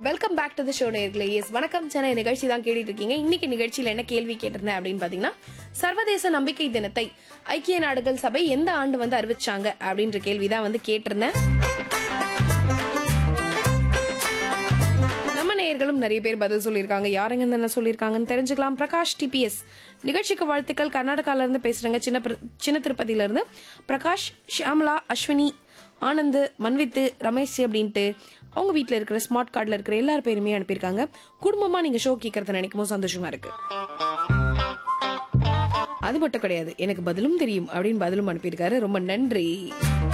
welcome back to the show நேர்களே yes வணக்கம் சென்னை நிகழ்ச்சி தான் கேட்டுட்டு இருக்கீங்க இன்னைக்கு நிகழ்ச்சியில் என்ன கேள்வி கேட்டிருந்தேன் அப்படின்னு பாத்தீங்கன்னா சர்வதேச நம்பிக்கை தினத்தை ஐக்கிய நாடுகள் சபை எந்த ஆண்டு வந்து அறிவிச்சாங்க அப்படின்ற கேள்வி தான் வந்து கேட்டிருந்தேன் நம்ம நேயர்களும் நிறைய பேர் பதில் சொல்லியிருக்காங்க யாருங்க என்ன சொல்லியிருக்காங்கன்னு தெரிஞ்சுக்கலாம் பிரகாஷ் டிபிஎஸ் நிகழ்ச்சிக்கு வாழ்த்துக்கள் கர்நாடகால இருந்து பேசுறாங்க சின்ன பிர- சின்ன திருப்பதியில இருந்து பிரகாஷ் ஷியாமலா அஸ்வினி ஆனந்த் மன்வித்து ரமேஷ் அப்படின்ட்டு அவங்க வீட்டில் இருக்கிற ஸ்மார்ட் கார்டில் இருக்கிற எல்லார் பேருமே அனுப்பியிருக்காங்க குடும்பமா நீங்க ஷோ கேட்கறத நினைக்கும் போது சந்தோஷமா இருக்கு அது மட்டும் கிடையாது எனக்கு பதிலும் தெரியும் அப்படின்னு பதிலும் அனுப்பியிருக்காரு ரொம்ப நன்றி